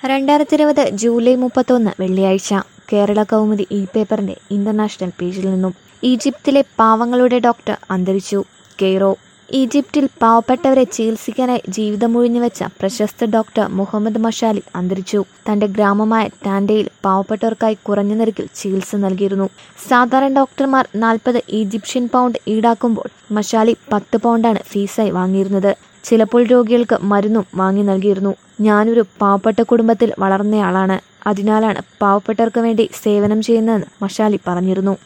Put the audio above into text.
രണ്ടായിരത്തി ഇരുപത് ജൂലൈ മുപ്പത്തൊന്ന് വെള്ളിയാഴ്ച കേരള കൗമുദി ഇ പേപ്പറിന്റെ ഇന്റർനാഷണൽ പേജിൽ നിന്നും ഈജിപ്തിലെ പാവങ്ങളുടെ ഡോക്ടർ അന്തരിച്ചു കെയ്റോ ഈജിപ്തിൽ പാവപ്പെട്ടവരെ ചികിത്സിക്കാനായി ജീവിതം ഒഴിഞ്ഞുവെച്ച പ്രശസ്ത ഡോക്ടർ മുഹമ്മദ് മഷാലി അന്തരിച്ചു തന്റെ ഗ്രാമമായ ടാൻഡയിൽ പാവപ്പെട്ടവർക്കായി കുറഞ്ഞ നിരക്കിൽ ചികിത്സ നൽകിയിരുന്നു സാധാരണ ഡോക്ടർമാർ നാൽപ്പത് ഈജിപ്ഷ്യൻ പൗണ്ട് ഈടാക്കുമ്പോൾ മഷാലി പത്ത് പൗണ്ടാണ് ഫീസായി വാങ്ങിയിരുന്നത് ചിലപ്പോൾ രോഗികൾക്ക് മരുന്നും വാങ്ങി നൽകിയിരുന്നു ഞാനൊരു പാവപ്പെട്ട കുടുംബത്തിൽ വളർന്നയാളാണ് അതിനാലാണ് പാവപ്പെട്ടവർക്ക് വേണ്ടി സേവനം ചെയ്യുന്നതെന്ന് മഷാലി പറഞ്ഞിരുന്നു